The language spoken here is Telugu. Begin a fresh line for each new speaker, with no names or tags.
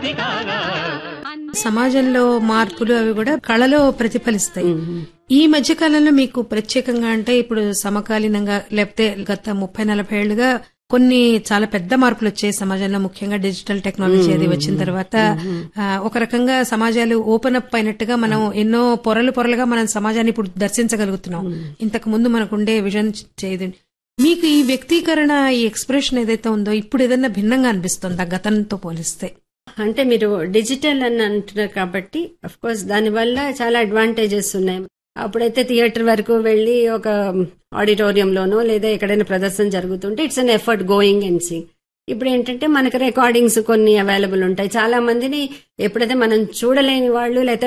గతి కాగా
సమాజంలో మార్పులు అవి కూడా కళలో ప్రతిఫలిస్తాయి ఈ మధ్య కాలంలో మీకు ప్రత్యేకంగా అంటే ఇప్పుడు సమకాలీనంగా లేకపోతే గత ముప్పై నలభై ఏళ్లుగా కొన్ని చాలా పెద్ద మార్పులు వచ్చాయి సమాజంలో ముఖ్యంగా డిజిటల్ టెక్నాలజీ అది వచ్చిన తర్వాత ఆ, ఒక రకంగా సమాజాలు ఓపెన్ అప్ అయినట్టుగా మనం ఎన్నో పొరలు పొరలుగా మనం సమాజాన్ని ఇప్పుడు దర్శించగలుగుతున్నాం ఇంతకు ముందు మనకుండే విజన్ చేయదు మీకు ఈ వ్యక్తీకరణ ఈ ఎక్స్ప్రెషన్ ఏదైతే ఉందో ఇప్పుడు ఏదైనా భిన్నంగా అనిపిస్తుందా గతంతో పోలిస్తే
అంటే మీరు డిజిటల్ అని అంటున్నారు కాబట్టి అఫ్ కోర్స్ దానివల్ల చాలా అడ్వాంటేజెస్ ఉన్నాయి అప్పుడైతే థియేటర్ వరకు వెళ్ళి ఒక ఆడిటోరియంలోనో లేదా ఎక్కడైనా ప్రదర్శన జరుగుతుంటే it's an effort going and sing ఇప్పుడు ఏంటంటే మనకి రికార్డింగ్స్ కొన్ని అవైలబుల్ ఉంటాయి చాలా మందిని ఎప్పుడైతే మనం చూడలేని వాళ్ళు లేకపోతే